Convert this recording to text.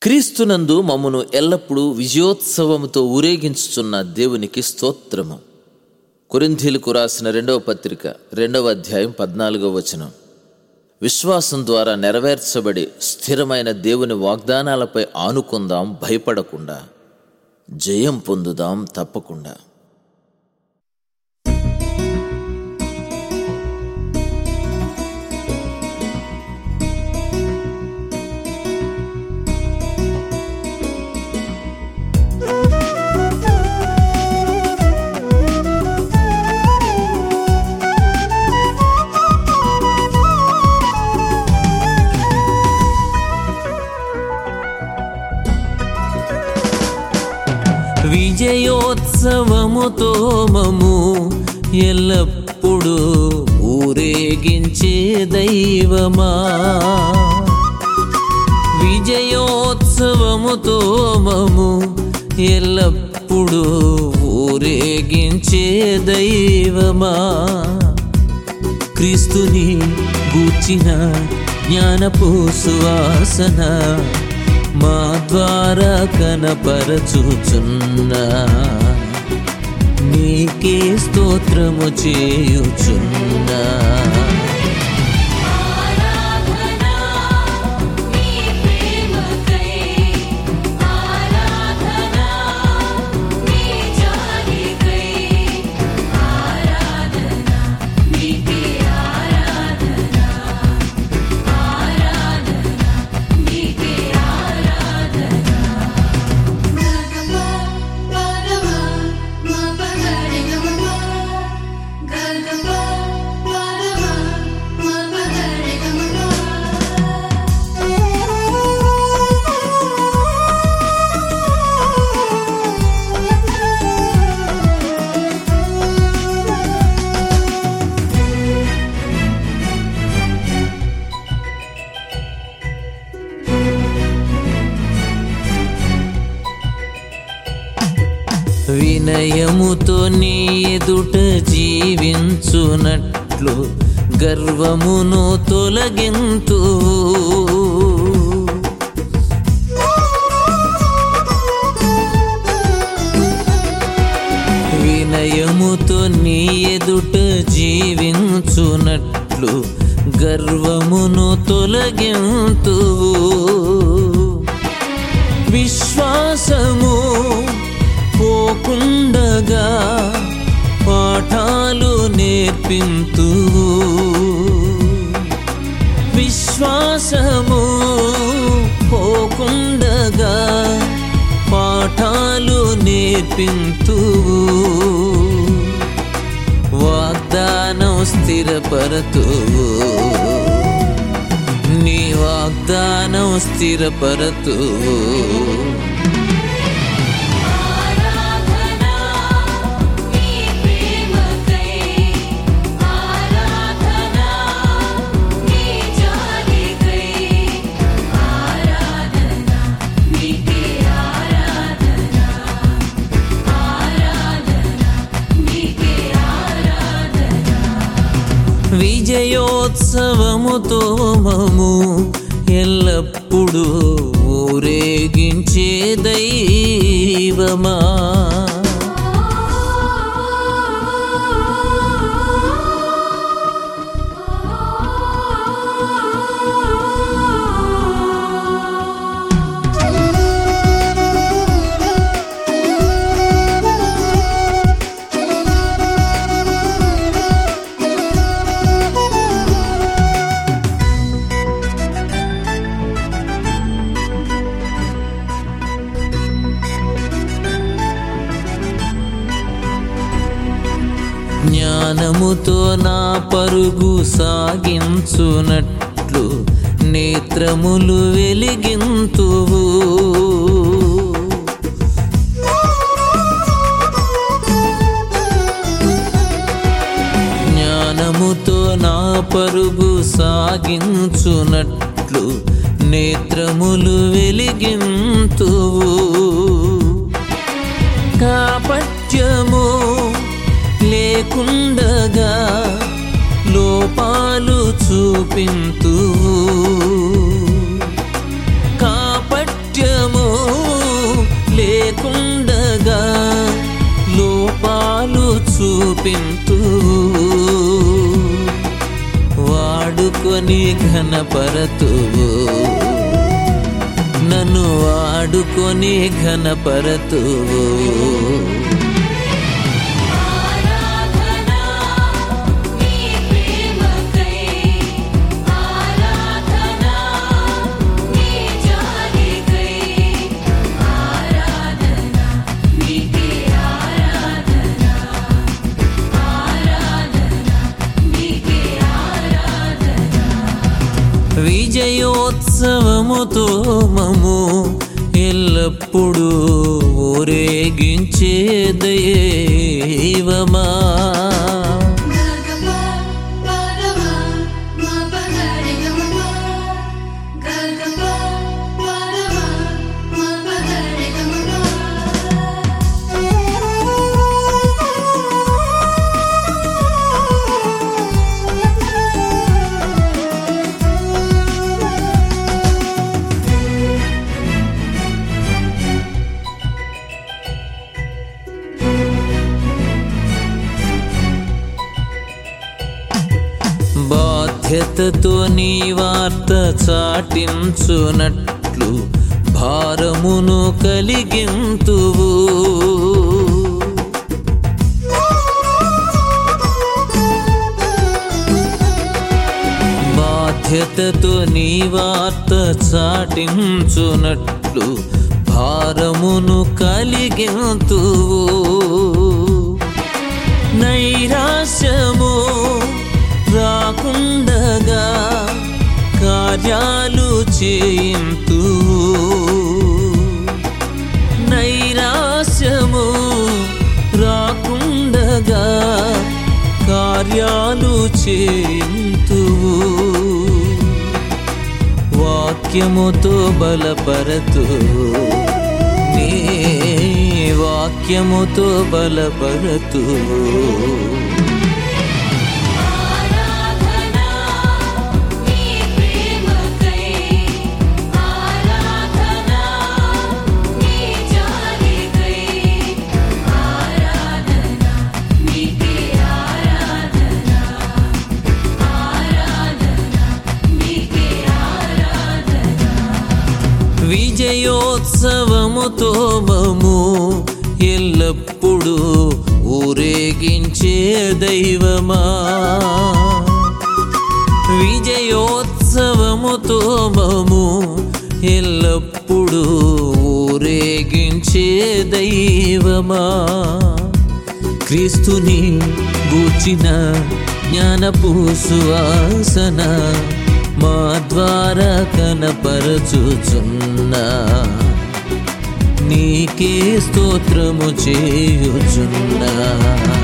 క్రీస్తునందు మమ్మను ఎల్లప్పుడూ విజయోత్సవముతో ఊరేగించుచున్న దేవునికి స్తోత్రము కొరింథీలకు రాసిన రెండవ పత్రిక రెండవ అధ్యాయం పద్నాలుగవ వచనం విశ్వాసం ద్వారా నెరవేర్చబడి స్థిరమైన దేవుని వాగ్దానాలపై ఆనుకుందాం భయపడకుండా జయం పొందుదాం తప్పకుండా విజయోత్సవముతో మము ఎల్లప్పుడూ ఊరేగించే దైవమా విజయోత్సవముతో మము ఎల్లప్పుడూ ఊరేగించే దైవమా క్రీస్తుని గూర్చిన జ్ఞానపు సువాసన మా ద్వారా కనపరచుచున్నా నీకే స్తోత్రము చేయుచున్నా ఆరాధనా నీ ప్రేమకై ఆరాధనా నీ జాలికై ఆరాధనా నీకే ఆరాధనా ఆరాధనా నీకే ఆరాధనా గగమా పరమా మా పగరిగమా గగమా పరమా మా పగరిగమా వినయముతో నీ ఎదుట జీవించునట్లు గర్వమును తొలగింతు వినయముతో నీ ఎదుట జీవించునట్లు గర్వమును తొలగింతు విశ్వాసము పోకుండగా పాఠాలు నేర్పింతు విశ్వాసము పోకుండగా పాఠాలు నేర్పింతు వాగ్దానం స్థిరపరతు నీ వాగ్దానం స్థిరపరతు ఆరాధనా నీ ప్రేమకై ఆరాధనా నీ జాలికై ఆరాధనా నీకే ఆరాధనా ఆరాధనా నీకే ఆరాధనా విజయోత్సవముతో మము ఎల్లప్పుడూ ఊరేగించే దైవమా జ్ఞానముతో నా పరుగు సాగించునట్లు నేత్రములు వెలిగింతువు జ్ఞానముతో నా పరుగు సాగించునట్లు నేత్రములు వెలిగింతువు కాపట్యము లేకుండగా లోపాలు చూపింతు కాపట్య లేకుండగా లోపాలు చూపింతూ వాడుకొని ఘనపరతువు నన్ను వాడుకొని ఘనపరతువు ఆరాధనా నీ ప్రేమకై ఆరాధనా నీ జాలికై ఆరాధనా నీకే ఆరాధనా ఆరాధనా నీకే ఆరాధనా విజయోత్సవముతో మము ఎల్లప్పుడూ ఊరేగించే దైవమా గగమ పరమ మపగరి గమ గగమ పరమ మపగరి బాధ్యతతో నీ వార్త చాటించునట్లు భారమును కలిగింతువు బాధ్యతతో నీ వార్త చాటించునట్లు భారమును కలిగింతువు నైరాశ్యము రాకుండగా కార్యాలు చేయింతు నైరాశ్యము రాకుండగా కార్యాలు చేయింతు వాక్యముతో బలపరతు నీ వాక్యముతో బలపరతు ఆరాధనా నీ ప్రేమకై ఆరాధనా నీ జాలికై ఆరాధనా నీకే ఆరాధనా ఆరాధనా నీకే ఆరాధనా విజయోత్సవముతో మము ఎల్లప్పుడూ ఊరేగించే దైవమా విజయోత్సవముతో మము ఎల్లప్పుడూ ఊరేగించే దైవమా క్రీస్తుని గూర్చిన జ్ఞానపు సువాసన మా ద్వారా కనపరచుచున్నా నీకే స్తోత్రము చేయుచున్నా